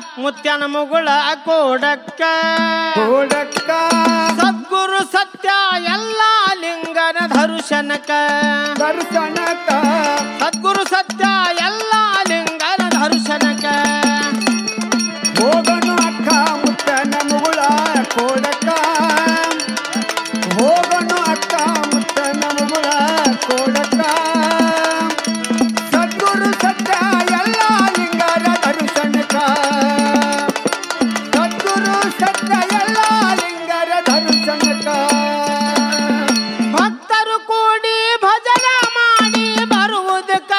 ಮುತ್ಯನ ಮುಗುಳ ಕೋಡಕ್ಕ ಕೋಡಕ್ಕ ಸದ್ಗುರು ಸತ್ಯ ಎಲ್ಲ ಲಿಂಗನ ದರ್ಶನಕ ದರ್ಶನಕ್ಕ ಸದ್ಗುರು ಸತ್ಯ ಎಲ್ಲ ಲಿಂಗನ ದರ್ಶನಕ ಹೋಗನು ಅಕ್ಕ ಮುತ್ತನ ಮುಗುಳ ಕೋಡಕ್ಕ ಹೋಗನು ಅಕ್ಕ ಮುತ್ತನ ಮುಗುಳ ಕೋಡಕ್ಕ ಸದ್ಗುರು ಸತ್ಯ ಎಲ್ಲ ಲಿಂಗರ ದರ್ಶನಕ್ಕ ಸದ್ಗುರು ಸತ್ಯ ಎಲ್ಲ ಲಿಂಗರ ದರ್ಶನಕ್ಕ ಭಕ್ತರು ಕೂಡಿ ಭಜನ ಮಾಡಿ ಬರುವುದಕ್ಕ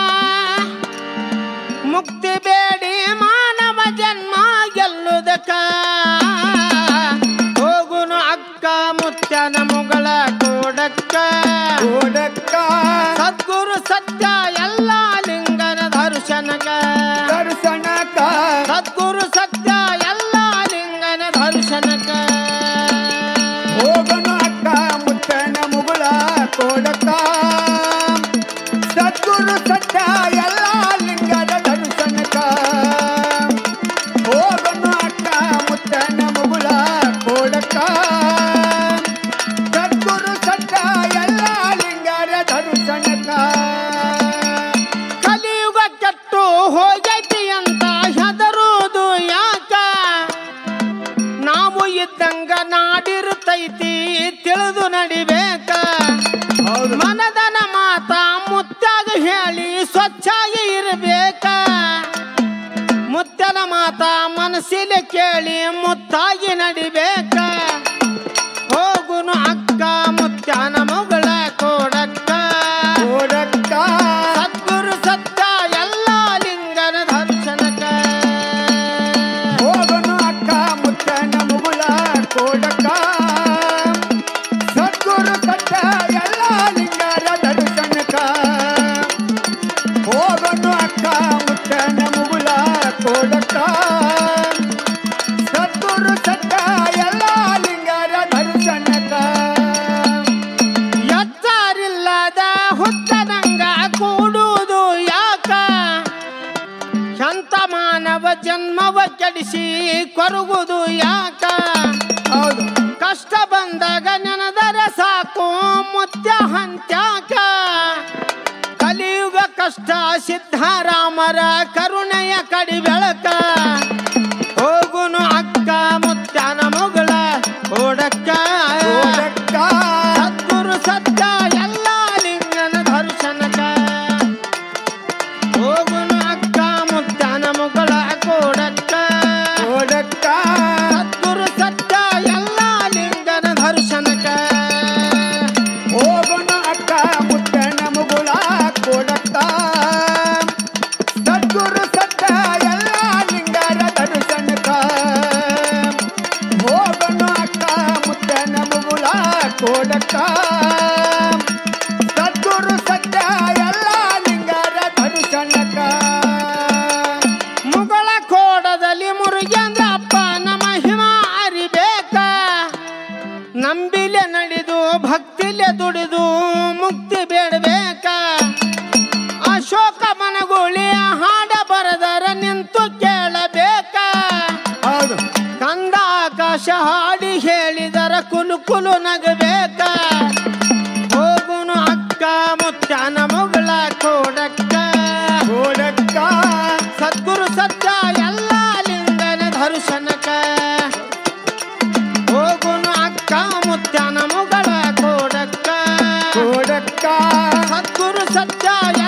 ಮುಕ್ತಿ ಬೇಡಿ ಮಾನವ ಜನ್ಮ ಗೆಲ್ಲುವುದಕ್ಕ ಹೋಗುನು ಅಕ್ಕ ಮುತ್ಯನ ಮುಗಳ ಕೋಡಕ್ಕ ಕೋಡಕ್ಕ ಸದ್ಗುರು ಸತ್ಯ ಎಲ್ಲ ಲಿಂಗನ ದರ್ಶನಕ ದರ್ಶನಕ್ಕ ಸದ್ಗುರು ಸತ್ಯ ಎಲ್ಲ ಲಿಂಗನ ದರ್ಶನಕ ಹೋಗನು ಅಕ್ಕ ಮುತ್ತನ ಮುಗುಳ ಕೋಡಕ್ಕ ಸದ್ಗುರು ಸತ್ಯ ಎಲ್ಲ ಲಿಂಗದ ದರ್ಶನಕ್ಕ ಹೋಗನು ಅಕ್ಕ ಮುತ್ತನ ಮುಗುಳ ಕೋಡಕ್ಕ ಸದ್ಗುರು ಸತ್ಯ ಎಲ್ಲ ಲಿಂಗರ ದರ್ಶನಕ್ಕ ಕಲಿಯುಗ ಕೆಟ್ಟು ಹೋಗೈತಿ ಅಂತ ಹೆದರುವುದು ಯಾಕ ನಾವು ಇದ್ದಂಗ ನಾಡಿರುತ್ತೈತಿ ತಿಳಿದು ನಡಿಬೇಕ ಹೌದು ಮನದನ ಮಾತ ಮುತ್ತಾಗ ಹೇಳಿ ಸ್ವಚ್ಛಾಗಿ ಇರಬೇಕ ಮುತ್ತನ ಮಾತ ಮನಸ್ಸಿಲೆ ಕೇಳಿ ಮುತ್ತಾಗಿ ನಡಿಬೇಕ ಹೋಗುನು ಅಕ್ಕ ಮುತ್ತನ ಮಗಳ ಕೋಡಕ್ಕ ಕೋಡಕ್ಕ ಸದ್ಗುರು ಸತ್ಯ ಎಲ್ಲ ಲಿಂಗನ ದರ್ಶನಕ ಹೋಗನು ಅಕ್ಕ ಮುತ್ತನ ಮುಗುಳ ಕೋಡಕ್ಕ ಸದ್ಗುರು ಸತ್ಯ ಎಲ್ಲ ಲಿಂಗರ ದರ್ಶನಕ್ಕ ಹೋಗನು ಅಕ್ಕ ಮುತ್ತನ ಮುಗುಳ ಕೋಡಕ್ಕ ಸದ್ಗುರು ಸತ್ಯ ಎಲ್ಲ ಲಿಂಗರ ದರ್ಶನಕ್ಕ ಎತ್ತರಿಲ್ಲದ ಹುತ್ತದಂಗ ಕೂಡುವುದು ಯಾಕ ಸಂತ ಮಾನವ ಜನ್ಮವ ಕೆಡಿಸಿ ಕೊರಗುವುದು ಯಾಕ ಹೌದು ಕಷ್ಟ ಬಂದಾಗ ನೆನದರೆ ಸಾಕು ಮುತ್ಯ ಹಂತ್ಯಾಕ ಕಲಿಯುಗ ಕಷ್ಟ ಸಿದ್ಧರಾಮರ ಕರುಣೆಯ ಕಡಿ ಬೆಳಕ ಹೋಗುನು ಅಕ್ಕ ಮುತ್ಯನ ಮುಗಳ ಓಡಕ್ಕ ಕೋಡಕ್ಕ ಸದ್ಗುರು ಸತ್ಯ ಎಲ್ಲ ಲಿಂಗನ ದರ್ಶನಕ ಹೋಗುನು ಅಕ್ಕ ಮುತ್ಯನ ಮುಗಳ ಕೋಡಕ್ಕ ಕೋಡಕ್ಕ ಸದ್ಗುರು ಸತ್ಯ ಎಲ್ಲ ಲಿಂಗನ ದರ್ಶನಕ ಹೋಗೋಣ ಅಕ್ಕ ಮುತ್ತನ ಮುಗುಳ ಕೊಡಕ್ಕ ಸದ್ಗುರು ಸತ್ತ ಎಲ್ಲ ಲಿಂಗರ ದರ್ಶನಕ್ಕ ಹೋಗೋಣ ಅಕ್ಕ ಮುತ್ತನ ಮುಗುಳ ಕೊಡಕ್ಕ ಸದ್ಗುರು ಸತ್ತ ಎಲ್ಲ ಲಿಂಗರ ದರ್ಶನಕ್ಕ ಮುಗಳ ಕೋಡದಲ್ಲಿ ಮುರುಗೇಂದ್ರ ಅಪ್ಪನ ಮಹಿಮಾ ಅರಿಬೇಕ ನಂಬಿಲೆ ನಡೆದು ಭಕ್ತಿಲೆ ದುಡಿದು ಮುಕ್ತಿ ಬೇಡಬೇಕ ಅಶೋಕ ಮನಗುಳಿ ಹಾಡ ಬರದರ ನಿಂತು ಕೇಳಬೇಕ ಹೌದು ಕಂದ ಆಕಾಶ ಹಾಡಿ ಹೇಳಿದರ ಕುಲು ಕುಲು ನಗಬೇಕ ಹೋಗುನು ಅಕ್ಕ ಮುತ್ಯನ ಮುಗಳ ಕೋಡಕ್ಕ ಕೊಡಕ್ಕ ಸದ್ಗುರು ಸತ್ಯ ಎಲ್ಲ ಲಿಂಗನ ದರ್ಶನಕ ಹೋಗುನು ಅಕ್ಕ ಮುತ್ಯನ ಮುಗಳ ಕೋಡಕ್ಕ ಕೊಡಕ್ಕ ಸದ್ಗುರು ಸತ್ಯ